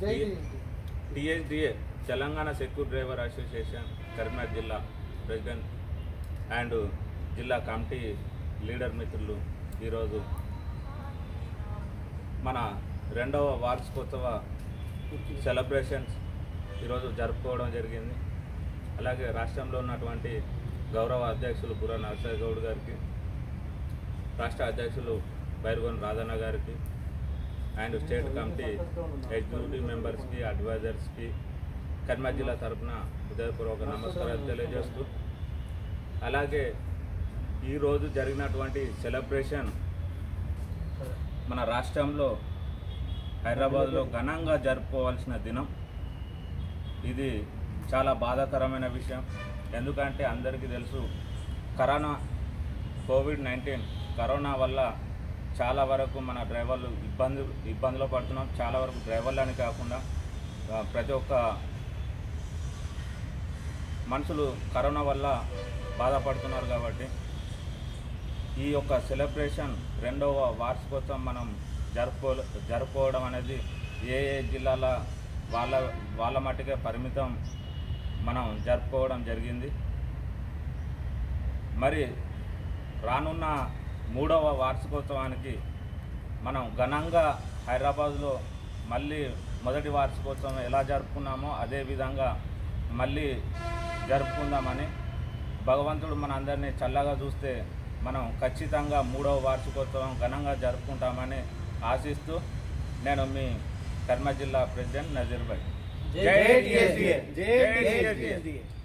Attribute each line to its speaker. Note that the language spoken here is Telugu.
Speaker 1: జై
Speaker 2: TSDA Telangana secure driver association Karimnagar జిల్లా ప్రెసిడెంట్ అండ్ జిల్లా కమిటీ లీడర్ మిత్రులు ఈరోజు మన రెండవ వార్షికోత్సవ సెలబ్రేషన్స్ ఈరోజు జరుపుకోవడం జరిగింది అలాగే రాష్ట్రంలో ఉన్నటువంటి గౌరవ అధ్యక్షులు బుర్ర నరసయ్య గౌడ్ గారికి రాష్ట్ర అధ్యక్షులు బైరుగోన్ రాధన్న గారికి అండ్ స్టేట్ కమిటీ ఎగ్జిక్యూటివ్ మెంబర్స్కి అడ్వైజర్స్కి కర్మ జిల్లా తరఫున హృదయపూర్వక నమస్కారాలు తెలియజేస్తూ అలాగే ఈరోజు జరిగినటువంటి సెలబ్రేషన్ మన రాష్ట్రంలో హైదరాబాద్లో ఘనంగా జరుపుకోవాల్సిన దినం ఇది చాలా బాధాకరమైన విషయం ఎందుకంటే అందరికీ తెలుసు కరోనా కోవిడ్ నైన్టీన్ కరోనా వల్ల చాలా వరకు మన డ్రైవర్లు ఇబ్బంది ఇబ్బందులు పడుతున్నాం చాలా వరకు డ్రైవర్లని కాకుండా ఆ, ప్రతి ఒక్క మనుషులు కరోనా వల్ల బాధపడుతున్నారు కాబట్టి ఈ యొక్క సెలబ్రేషన్ రెండవ వార్షికోత్సవం మనం జరుపుకో జరుపుకోవడం అనేది ఏ ఏ జిల్లాల వాళ్ళ వాళ్ళ మట్టుకే పరిమితం మనం జరుపుకోవడం జరిగింది మరి రానున్న మూడవ వార్షికోత్సవానికి మనం ఘనంగా హైదరాబాద్లో మళ్ళీ మొదటి వార్షికోత్సవం ఎలా జరుపుకున్నామో అదే విధంగా మళ్ళీ జరుపుకుందామని భగవంతుడు మన అందరినీ చల్లగా చూస్తే మనం ఖచ్చితంగా మూడవ వార్షికోత్సవం ఘనంగా జరుపుకుంటామని ఆశిస్తూ నేను మీ కర్మ జిల్లా ప్రెసిడెంట్ నజీర్ భాయ్
Speaker 1: జై
Speaker 2: జై
Speaker 1: TSDA.
Speaker 2: జై TSDA.